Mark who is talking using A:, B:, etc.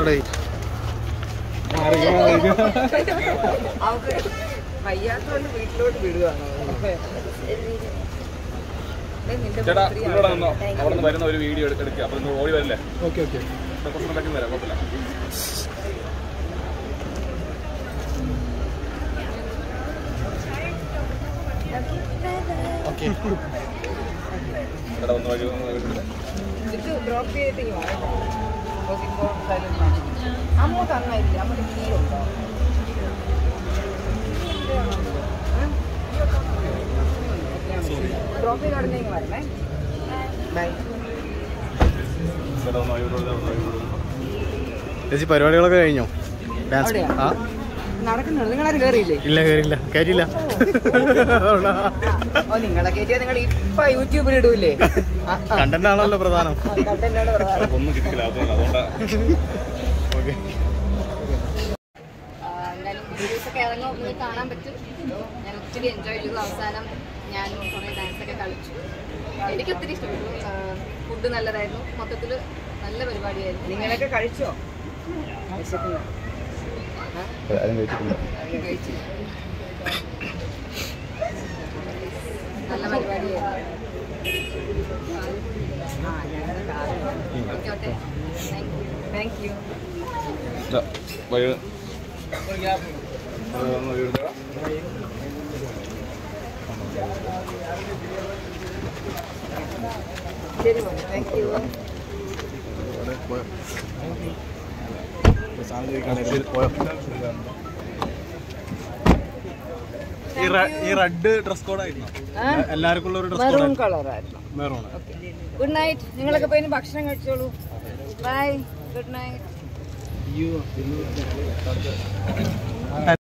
A: എടേ
B: അവർക്ക് വയ്യാത്തോണ്ട് വീട്ടിലോട്ട് വിടുകയാണോ ഏ, നിന്റെ
C: ചേട്ടാ
B: പുത്രി
C: ഇവിടെ
B: ആണ്.
C: നിന്നോ അവിടെ നിന്ന് വരുന്ന ഒരു വീഡിയോ എടുക്കുക അപ്പൊ നിങ്ങൾ ഓടി വരില്ലേ
A: ഓക്കെ ഓക്കെ
C: ഇപ്പൊ കുറച്ച് ബാക്കി വരാം കുഴപ്പമില്ല
A: ഓക്കെ
C: ചേട്ടാ ഒന്ന് വഴി ഒന്ന് വഴി വിട്ടില്ലേ?
B: ഇത് ഡ്രോപ്പ് ചെയ്തിട്ട് ഇങ്ങ് വാ കേട്ടോ. നോക്കിക്കോ, silent ആണ്. അമ്മ തന്നില്ല അമ്മയുടെ കീഴുണ്ടോ ഡ്രോപ്പ് ചെയ്ത് ഉടനെ ഇങ്ങ് വരണേ ബൈ
C: ചേട്ടാ ഒന്ന് വഴി വിടുക ഒന്ന് വഴി വിടുക
A: ചേച്ചി പരിപാടികളൊക്കെ കഴിഞ്ഞോ ഡാൻസ്
B: അവിടെയാ?
A: ആ
B: നടക്കുന്നുള്ളൂ നിങ്ങളാരും കയറിയില്ലേ
A: ഇല്ല കയറിയില്ല കയറ്റില്ല
B: ഓ നിങ്ങളെ കയറ്റിയാ നിങ്ങൾ ഇപ്പൊ യൂട്യൂബിൽ ഇടൂലേ
A: കണ്ടന്റ് ആണല്ലോ പ്രധാനം
B: കണ്ടന്റാണ് പ്രധാനം
C: ഒന്നും കിട്ടില്ല അതുകൊണ്ട് അതുകൊണ്ടാ
A: ഓക്കെ
D: എന്തായാലും വീഡിയോസ് ഒക്കെ ഇറങ്ങുമ്പോൾ നിങ്ങൾക്ക് കാണാൻ പറ്റും ഞാൻ ഒത്തിരി എൻജോയ് ചെയ്തു അവസാനം ഞാൻ കുറേ ഡാൻസ് ഒക്കെ കളിച്ചു എനിക്ക് ഒത്തിരി ഇഷ്ടപ്പെട്ടു ഫുഡ് നല്ലതായിരുന്നു മൊത്തത്തിൽ നല്ല പരിപാടിയായിരുന്നു
B: നിങ്ങളൊക്കെ കഴിച്ചോ വിശക്കുന്നു. ആ?
C: ആരും കഴിച്ചിട്ടില്ല
B: ആരും കഴിച്ചില്ല.
D: നല്ല പരിപാടിയായിരുന്നു
B: ആ, ഞങ്ങള് കാറിൽ.
D: Okay okay thank you
B: Thank you.
C: വഴി ഒന്ന് വഴി വിടുക
B: ശരി മോനെ താങ്ക് യു
A: ഈ റെ- ഈ റെഡ് ഡ്രസ് കോഡ് ആയിരുന്നു എല്ലാവർക്കും ഉള്ള ഒരു ഡ്രസ്
B: മെറൂൺ
A: കോഡ്
B: കളറായിരുന്നു
A: മെറൂൺ
B: ഓക്കെ ഗുഡ് നൈറ്റ് നിങ്ങളൊക്കെ പോയി ഇനി ഭക്ഷണം കഴിച്ചോളൂ ബൈ ഗുഡ് നൈറ്റ്